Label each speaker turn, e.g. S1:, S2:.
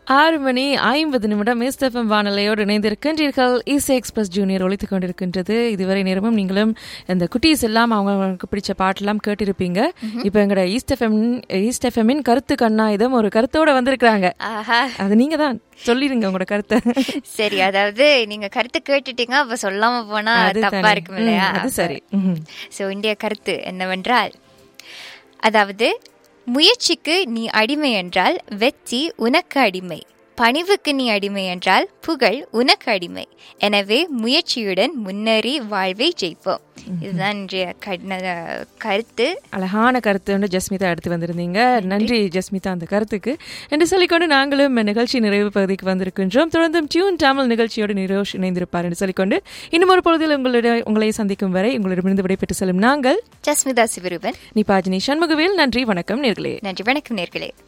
S1: ஆறு மணி ஐம்பது நிமிடம் எஸ்எஃப்எம் வானொலியோடு இணைந்திருக்கின்றீர்கள் இசை எக்ஸ்பிரஸ் ஜூனியர் ஒழித்துக் கொண்டிருக்கின்றது இதுவரை நேரமும் நீங்களும் இந்த குட்டீஸ் எல்லாம் அவங்களுக்கு பிடிச்ச பாட்டெல்லாம் கேட்டிருப்பீங்க இப்போ எங்களோட ஈஸ்ட் எஃப்எம் ஈஸ்ட் எஃப்எம்மின் கருத்து கண்ணாயுதம் ஒரு கருத்தோட வந்திருக்கிறாங்க
S2: ஆஹா
S1: அது நீங்க தான் சொல்லிடுங்க உங்களோட கருத்தை
S2: சரி அதாவது நீங்க கருத்து கேட்டுட்டீங்க அப்ப சொல்லாம போனா
S1: அது
S2: தப்பா
S1: தானே.
S2: இருக்கும் இல்லையா
S1: ம், அது சரி ம்.
S2: சோ இந்திய கருத்து என்னவென்றால் அதாவது முயற்சிக்கு நீ அடிமை என்றால் வெற்றி உனக்கு அடிமை பணிவுக்கு நீ அடிமை என்றால் புகழ் உனக்கு அடிமை எனவே முயற்சியுடன் முன்னேறி வாழ்வை ஜெயிப்போம் இதுதான் இன்றைய கடின கருத்து
S1: அழகான கருத்து வந்து ஜஸ்மிதா எடுத்து வந்திருந்தீங்க நன்றி ஜஸ்மிதா அந்த கருத்துக்கு என்று சொல்லிக்கொண்டு நாங்களும் நிகழ்ச்சி நிறைவு பகுதிக்கு வந்திருக்கின்றோம் தொடர்ந்தும் டியூன் தமிழ் நிகழ்ச்சியோடு நிரோஷ் இணைந்திருப்பார் என்று சொல்லிக்கொண்டு இன்னும் ஒரு பொழுதில் உங்களுடைய உங்களை சந்திக்கும் வரை உங்களிடமிருந்து விடைபெற்று செல்லும் நாங்கள்
S2: ஜஸ்மிதா சிவரூபன்
S1: நிபாஜினி சண்முகவேல் நன்றி வணக்கம் நேர்களே
S2: நன்றி வணக்கம் நேர்களே